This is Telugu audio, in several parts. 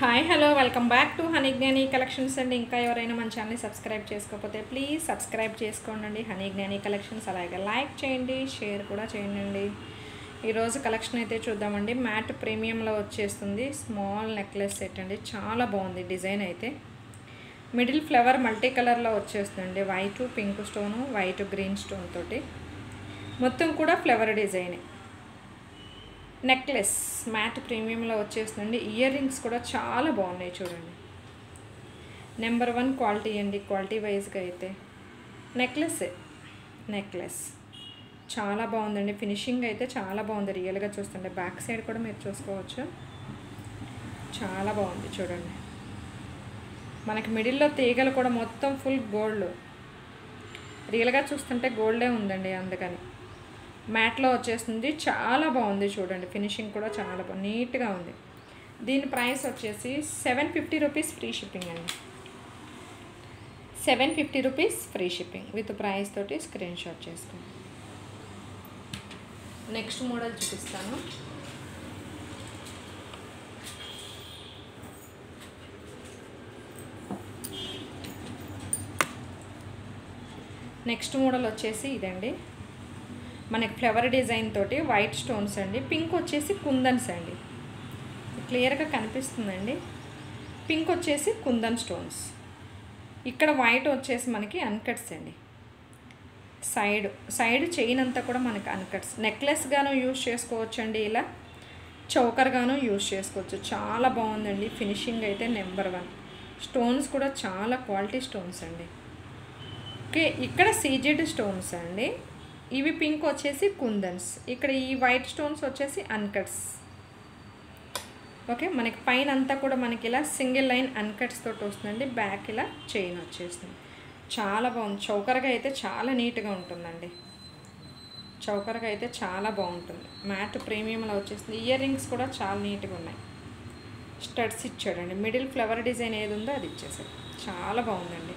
Hi hello welcome back to honey Gnani collections అండి ఇంకా ఎవరైనా మన ఛానల్ని సబ్స్క్రైబ్ చేసుకోకపోతే ప్లీజ్ సబ్స్క్రైబ్ చేసుకోండి హనీ జ్ఞాని కలెక్షన్స్ అలాగే లైక్ చేయండి షేర్ కూడా చేయండి ఈరోజు కలెక్షన్ అయితే చూద్దామండి మ్యాట్ ప్రీమియంలో వచ్చేస్తుంది స్మాల్ నెక్లెస్ సెట్ అండి చాలా బాగుంది డిజైన్ అయితే మిడిల్ ఫ్లవర్ మల్టీ కలర్లో వచ్చేస్తుంది white pink stone white green stone తోటి మొత్తం కూడా ఫ్లవర్ డిజైనే నెక్లెస్ మ్యాట్ ప్రీమియంలో వచ్చేస్తుంది ఇయర్ రింగ్స్ కూడా చాలా బాగున్నాయి చూడండి నెంబర్ వన్ క్వాలిటీ అండి క్వాలిటీ వైజ్గా అయితే నెక్లెస్ నెక్లెస్ చాలా బాగుందండి ఫినిషింగ్ అయితే చాలా బాగుంది రియల్గా చూస్తుంటే బ్యాక్ సైడ్ కూడా మీరు చూసుకోవచ్చు చాలా బాగుంది చూడండి మనకి మిడిల్లో తీగలు కూడా మొత్తం ఫుల్ గోల్డ్ రియల్గా చూస్తుంటే గోల్డే ఉందండి అందుకని మ్యాట్లో వచ్చేస్తుంది చాలా బాగుంది చూడండి ఫినిషింగ్ కూడా చాలా బాగుంది నీట్గా ఉంది దీని ప్రైస్ వచ్చేసి seven fifty rupees free shipping అండి seven fifty rupees free shipping with price తోటి స్క్రీన్ షాట్ చేసుకోండి నెక్స్ట్ మోడల్ చూపిస్తాను నెక్స్ట్ మోడల్ వచ్చేసి ఇదండి మనకి ఫ్లవర్ డిజైన్ తోటి వైట్ స్టోన్స్ అండి పింక్ వచ్చేసి కుందన్స్ అండి క్లియర్గా కనిపిస్తుందండి పింక్ వచ్చేసి కుందన్ స్టోన్స్ ఇక్కడ వైట్ వచ్చేసి మనకి అన్కట్స్ అండి సైడ్ సైడ్ చైన్ అంతా కూడా మనకి అన్కట్స్ నెక్లెస్గాను యూజ్ చేసుకోవచ్చు అండి ఇలా చౌకర్గాను యూజ్ చేసుకోవచ్చు చాలా బాగుందండి ఫినిషింగ్ అయితే నెంబర్ వన్ స్టోన్స్ కూడా చాలా క్వాలిటీ స్టోన్స్ అండి ఓకే ఇక్కడ సీజెడ్ స్టోన్స్ అండి ఇవి పింక్ వచ్చేసి కుందన్స్ ఇక్కడ ఈ వైట్ స్టోన్స్ వచ్చేసి అన్కట్స్ ఓకే మనకి పైన అంతా కూడా మనకి ఇలా సింగిల్ లైన్ అన్కట్స్ తోటి వస్తుందండి బ్యాక్ ఇలా చైన్ వచ్చేస్తుంది చాలా బాగుంది చౌకరగా అయితే చాలా నీట్గా ఉంటుందండి చౌకరగా అయితే చాలా బాగుంటుంది మ్యాట్ ప్రీమియంలో వచ్చేస్తుంది ఇయర్ రింగ్స్ కూడా చాలా నీట్గా ఉన్నాయి స్టడ్స్ ఇచ్చాడండి మిడిల్ ఫ్లవర్ డిజైన్ ఏది ఉందో అది ఇచ్చేసాడు చాలా బాగుందండి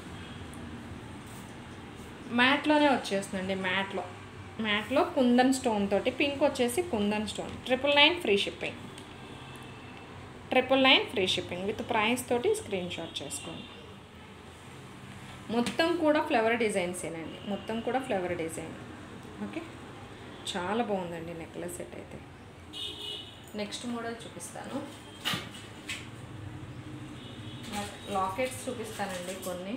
మ్యాట్లోనే వచ్చేస్తుందండి మ్యాట్లో మ్యాట్లో కుందన్ స్టోన్ తోటి పింక్ వచ్చేసి kundan stone triple nine free shipping triple nine free shipping with price తోటి స్క్రీన్ షాట్ చేసుకోండి మొత్తం కూడా ఫ్లవర్ డిజైన్సేనండి మొత్తం కూడా ఫ్లవర్ డిజైన్ ఓకే చాలా బాగుందండి నెక్లెస్ సెట్ అయితే నెక్స్ట్ మోడల్ చూపిస్తాను లాకెట్స్ చూపిస్తానండి కొన్ని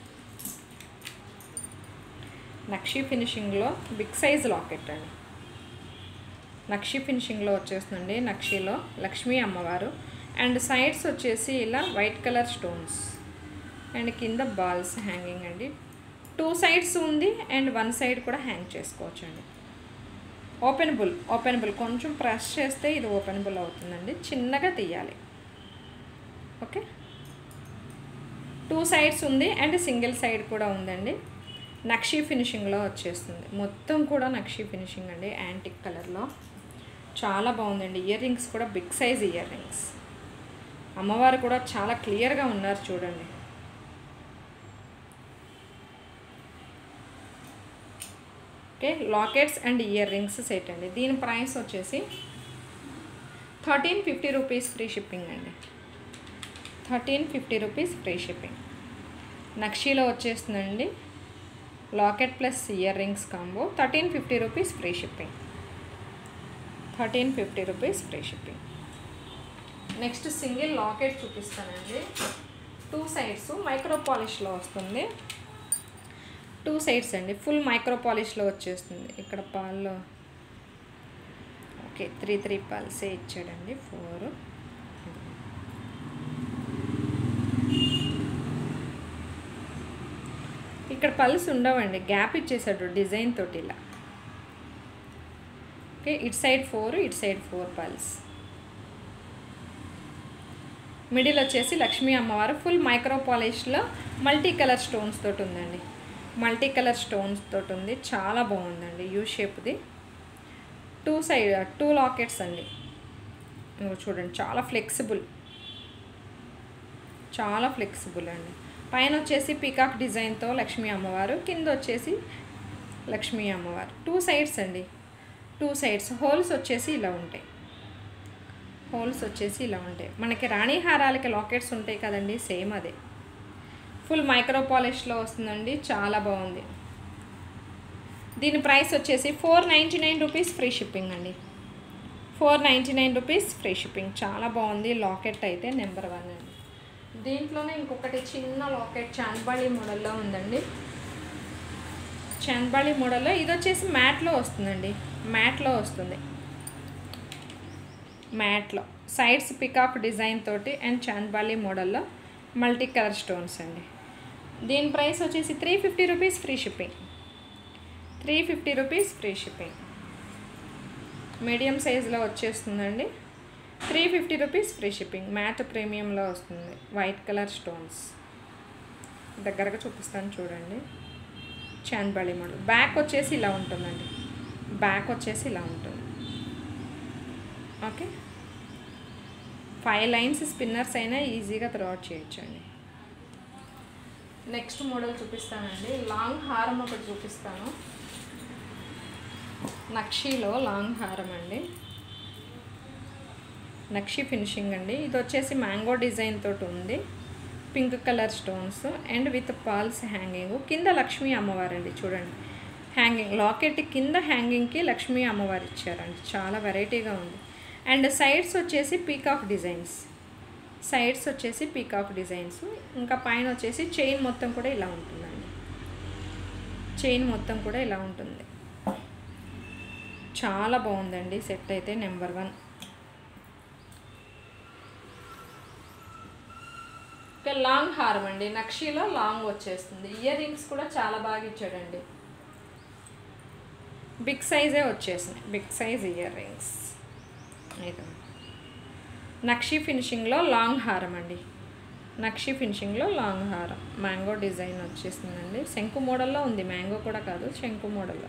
నక్షి ఫినిషింగ్లో బిగ్ సైజ్ లాకెట్ అండి నక్షి ఫినిషింగ్లో వచ్చేస్తుందండి నక్షిలో లక్ష్మీ అమ్మవారు అండ్ సైడ్స్ వచ్చేసి ఇలా వైట్ కలర్ స్టోన్స్ అండ్ కింద బాల్స్ హ్యాంగింగ్ అండి టూ సైడ్స్ ఉంది అండ్ వన్ సైడ్ కూడా హ్యాంగ్ చేసుకోవచ్చు అండి ఓపెనబుల్ ఓపెనబుల్ కొంచెం ప్రెస్ చేస్తే ఇది ఓపెనబుల్ అవుతుందండి చిన్నగా తీయాలి ఓకే టూ సైడ్స్ ఉంది అండ్ సింగిల్ సైడ్ కూడా ఉందండి నక్షీ ఫినిషింగ్లో వచ్చేస్తుంది మొత్తం కూడా నక్షీ ఫినిషింగ్ అండి యాంటిక్ కలర్లో చాలా బాగుందండి ఇయర్ రింగ్స్ కూడా బిగ్ సైజ్ ఇయర్ రింగ్స్ అమ్మవారు కూడా చాలా క్లియర్గా ఉన్నారు చూడండి okay lockets and earrings set అండి దీని ప్రైస్ వచ్చేసి thirteen fifty rupees free shipping అండి thirteen fifty rupees free shipping నక్షీలో వచ్చేస్తుందండి locket plus earrings combo thirteen fifty rupees free shipping thirteen fifty rupees free shipping next single locket చూపిస్తానండి టూ సైడ్స్ మైక్రో పాలిష్లో వస్తుంది టూ సైడ్స్ అండి ఫుల్ మైక్రో పాలిష్లో వచ్చేస్తుంది ఇక్కడ పాల్లో ఓకే త్రీ త్రీ పాల్సే ఇచ్చాడండి ఫోర్ ఇక్కడ పల్స్ ఉండవండి గ్యాప్ ఇచ్చేసాడు డిజైన్ తోటి ఇలా ఓకే ఇటు సైడ్ ఫోర్ ఇటు సైడ్ ఫోర్ పల్స్ మిడిల్ వచ్చేసి లక్ష్మీ అమ్మవారు ఫుల్ మైక్రో పాలిష్లో మల్టీ కలర్ స్టోన్స్ తోటి ఉందండి మల్టీ కలర్ స్టోన్స్ తోటి ఉంది చాలా బాగుందండి యూ షేప్ది టూ సైడ్ టూ లాకెట్స్ అండి చూడండి చాలా ఫ్లెక్సిబుల్ చాలా ఫ్లెక్సిబుల్ అండి పైన వచ్చేసి పీకాక్ డిజైన్తో లక్ష్మీ అమ్మవారు కింద వచ్చేసి లక్ష్మీ అమ్మవారు టూ సైడ్స్ అండి టూ సైడ్స్ హోల్స్ వచ్చేసి ఇలా ఉంటాయి హోల్స్ వచ్చేసి ఇలా ఉంటాయి మనకి రాణి హారాలకి లాకెట్స్ ఉంటాయి కదండి సేమ్ అదే ఫుల్ మైక్రో పాలిష్లో వస్తుందండి చాలా బాగుంది దీని ప్రైస్ వచ్చేసి four ninety nine rupees free shipping అండి four ninety nine rupees free shipping చాలా బాగుంది లాకెట్ అయితే నెంబర్ వన్ అండి దీంట్లోనే ఇంకొకటి చిన్న లాకెట్ చాంద్బాళి మోడల్లో ఉందండి చాంద్బాళి మోడల్లో ఇది వచ్చేసి మ్యాట్లో వస్తుందండి మ్యాట్లో వస్తుంది మ్యాట్లో సైడ్స్ పికాక్ డిజైన్ తోటి అండ్ చాంద్బాలి మోడల్లో మల్టీ కలర్ స్టోన్స్ అండి దీని ప్రైస్ వచ్చేసి three fifty rupees free shipping three fifty rupees free shipping medium సైజులో వచ్చేస్తుందండి three fifty rupees free shipping matte ప్రీమియంలో వస్తుంది వైట్ కలర్ స్టోన్స్ దగ్గరగా చూపిస్తాను చూడండి చాంద్బాళి మోడల్ బ్యాక్ వచ్చేసి ఇలా ఉంటుందండి బ్యాక్ వచ్చేసి ఇలా ఉంటుంది ఓకే ఫైవ్ లైన్స్ స్పిన్నర్స్ అయినా ఈజీగా త్రోఅవుట్ చేయొచ్చు అండి నెక్స్ట్ మోడల్ చూపిస్తానండి లాంగ్ హారం ఒకటి చూపిస్తాను నక్షీలో లాంగ్ హారం అండి నక్షి ఫినిషింగ్ అండి ఇది వచ్చేసి మ్యాంగో డిజైన్ తోటి ఉంది pink colour stones and with balls hanging కింద లక్ష్మీ అమ్మవారు అండి చూడండి హ్యాంగింగ్ లాకెట్ కింద హ్యాంగింగ్కి లక్ష్మీ అమ్మవారు ఇచ్చారండి చాలా వెరైటీగా ఉంది అండ్ సైడ్స్ వచ్చేసి పీకాక్ డిజైన్స్ సైడ్స్ వచ్చేసి పీకాక్ డిజైన్స్ ఇంకా పైన వచ్చేసి చైన్ మొత్తం కూడా ఇలా ఉంటుందండి చైన్ మొత్తం కూడా ఇలా ఉంటుంది చాలా బాగుందండి సెట్ అయితే నెంబర్ వన్ ఇక లాంగ్ హారం అండి నక్షీలో లాంగ్ వచ్చేస్తుంది ఇయర్ రింగ్స్ కూడా చాలా బాగా ఇచ్చాడండి బిగ్ సైజే వచ్చేసినాయి బిగ్ సైజ్ ఇయర్ రింగ్స్ ఇది నక్షి ఫినిషింగ్లో లాంగ్ హారం అండి నక్షి ఫినిషింగ్లో లాంగ్ హారం మ్యాంగో డిజైన్ వచ్చేస్తుందండి శంకు మోడల్లో ఉంది మ్యాంగో కూడా కాదు శంకు మోడల్లో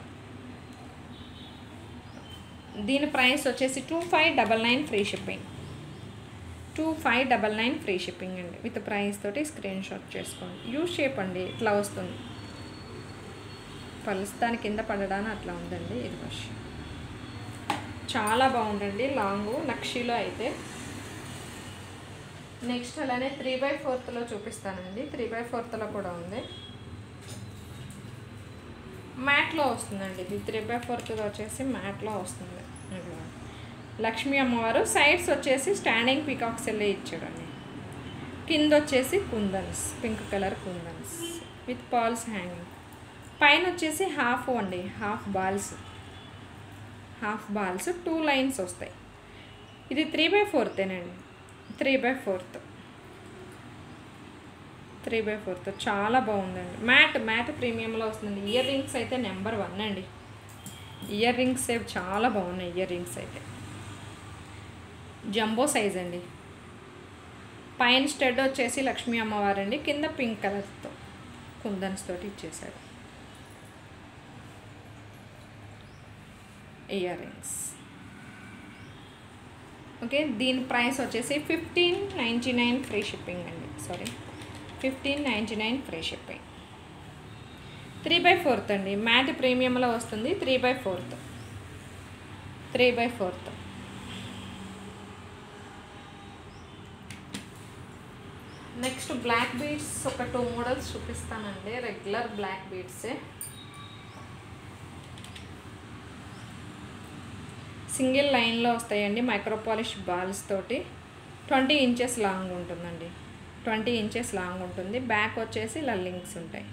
దీని ప్రైస్ వచ్చేసి two five double nine free shipping two five double nine free shipping అండి విత్ ప్రైస్ తోటి స్క్రీన్ షాట్ చేసుకోండి యూ షేప్ అండి ఇట్లా వస్తుంది పలుస్తాని కింద పడడానికి అట్లా ఉందండి ఇది వర్షం చాలా బాగుందండి లాంగ్ నక్షిలో అయితే నెక్స్ట్ అలానే త్రీ బై ఫోర్త్లో చూపిస్తానండి త్రీ బై ఫోర్త్లో కూడా ఉంది మ్యాట్లో వస్తుందండి ఇది త్రీ బై ఫోర్త్ వచ్చేసి మ్యాట్లో వస్తుంది ఇదిగో. లక్ష్మీ అమ్మవారు సైడ్స్ వచ్చేసి స్టాండింగ్ పీకాక్స్ వెళ్ళి ఇచ్చాడండి కింద వచ్చేసి kundans pink colour kundans with balls hanging పైన వచ్చేసి హాఫ్ అండి half balls half balls two lines వస్తాయి ఇది త్రీ బై ఫోర్తేనండి three by fourth three by fourth చాలా బాగుందండి మ్యాట్ మ్యాట్ ప్రీమియంలో వస్తుంది ఇయర్ రింగ్స్ అయితే నెంబర్ వన్ అండి ఇయర్ రింగ్స్ ఏ చాలా బాగున్నాయి ఇయర్ రింగ్స్ అయితే జంబో సైజ్ అండి పైన స్టెడ్ వచ్చేసి లక్ష్మీ అమ్మవారు అండి కింద పింక్ కలర్తో కుందన్స్ తోటి ఇచ్చేసాడు ఇయర్ రింగ్స్ ఓకే దీని ప్రైస్ వచ్చేసి fifteen ninety nine free shipping అండి sorry fifteen ninety nine free shipping three by fourth అండి మ్యాట్ ప్రీమియంలో వస్తుంది three by fourth three by fourth next black beads ఒక టూ మోడల్స్ చూపిస్తానండి రెగ్యులర్ బ్లాక్ బీడ్సే సింగిల్ లైన్లో వస్తాయండి మైక్రోపాలిష్ బాల్స్ తోటి ట్వంటీ ఇంచెస్ లాంగ్ ఉంటుందండి ట్వంటీ ఇంచెస్ లాంగ్ ఉంటుంది బ్యాక్ వచ్చేసి ఇలా లింక్స్ ఉంటాయి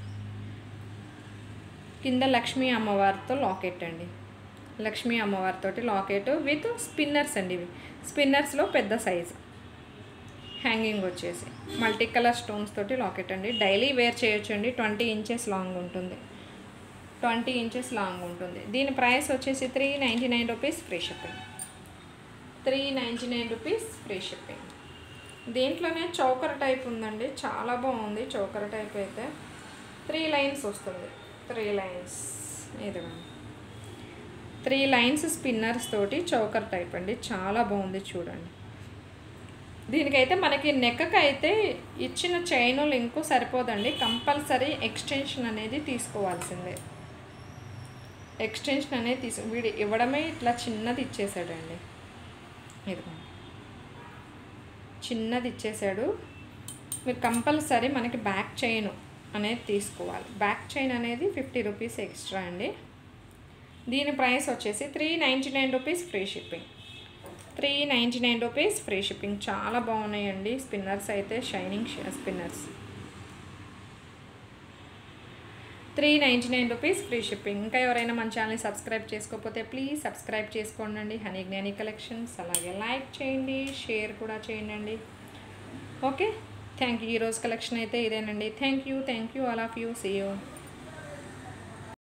కింద లక్ష్మీ అమ్మవారితో లాకెట్ అండి లక్ష్మీ అమ్మవారితోటి లాకెట్ విత్ స్పిన్నర్స్ అండి ఇవి స్పిన్నర్స్లో పెద్ద సైజు హ్యాంగింగ్ వచ్చేసి మల్టీ కలర్ స్టోన్స్ తోటి లాకెట్ అండి డైలీ వేర్ చేయొచ్చు అండి ట్వంటీ ఇంచెస్ లాంగ్ ఉంటుంది ట్వంటీ ఇంచెస్ లాంగ్ ఉంటుంది దీని ప్రైస్ వచ్చేసి three ninety nine rupees free shipping three ninety nine rupees free shipping దీంట్లోనే చౌకర్ టైప్ ఉందండి చాలా బాగుంది చౌకర్ టైప్ అయితే త్రీ లైన్స్ వస్తుంది త్రీ లైన్స్ ఇదిగోండి త్రీ లైన్స్ స్పిన్నర్స్ తోటి చౌకర్ టైప్ అండి చాలా బాగుంది చూడండి దీనికైతే మనకి నెక్కకి అయితే ఇచ్చిన చైన్ లింకు సరిపోదండి కంపల్సరీ ఎక్స్టెన్షన్ అనేది తీసుకోవాల్సిందే ఎక్స్టెన్షన్ అనేది తీసు వీడు ఇవ్వడమే ఇట్లా చిన్నది ఇచ్చేసాడండి ఇదిగో చిన్నది ఇచ్చేసాడు మీరు కంపల్సరీ మనకి బ్యాక్ చైన్ అనేది తీసుకోవాలి బ్యాక్ చైన్ అనేది ఫిఫ్టీ రూపీస్ ఎక్స్ట్రా అండి దీని ప్రైస్ వచ్చేసి three ninety nine rupees free shipping three ninety nine rupees free shipping చాలా బాగున్నాయండి స్పిన్నర్స్ అయితే shining spinners three ninety nine rupees free shipping ఇంకా ఎవరైనా మన ఛానల్ని సబ్స్క్రైబ్ చేసుకోకపోతే ప్లీజ్ సబ్స్క్రైబ్ చేసుకోండి హనీ జ్ఞాని కలెక్షన్స్ అలాగే లైక్ చేయండి షేర్ కూడా చేయండి ఓకే థ్యాంక్ యూ ఈరోజు కలెక్షన్ అయితే ఇదేనండి thank you thank you all of you see you